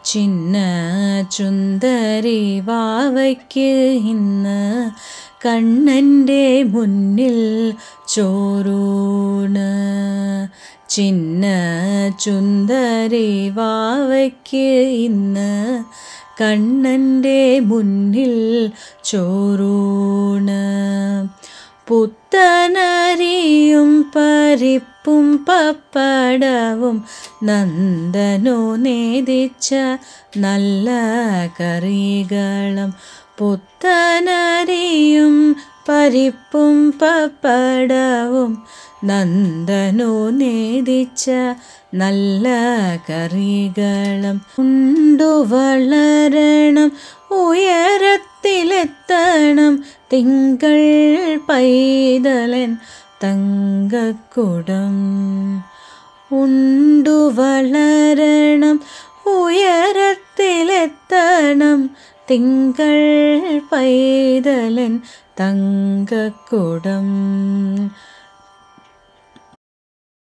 ചിന്ന ചുന്ദരി വാവയ്ക്ക് ഇന്ന് കണ്ണൻ്റെ മുന്നിൽ ചോറൂണ് ചിന്ന ചുന്ദരി വാവയ്ക്ക് ഇന്ന് കണ്ണൻ്റെ മുന്നിൽ ചോറൂണ് പുത്തനരിയും പരിപ്പും പപ്പടവും നന്ദനു നേദിച്ച നല്ല കറികളും പുത്തനരിയും പരിപ്പും പപ്പടവും നന്ദനു നേദിച്ച നല്ല കറികളും ഉണ്ടു വളരണം ഉയരത്തിലെത്തണം തിങ്കൾ പൈതലൻ തങ്കക്കുടം ഉണ്ടു വളരണം ഉയരത്തിലെത്തണം തിങ്കൾ പൈതലൻ തങ്കക്കുടം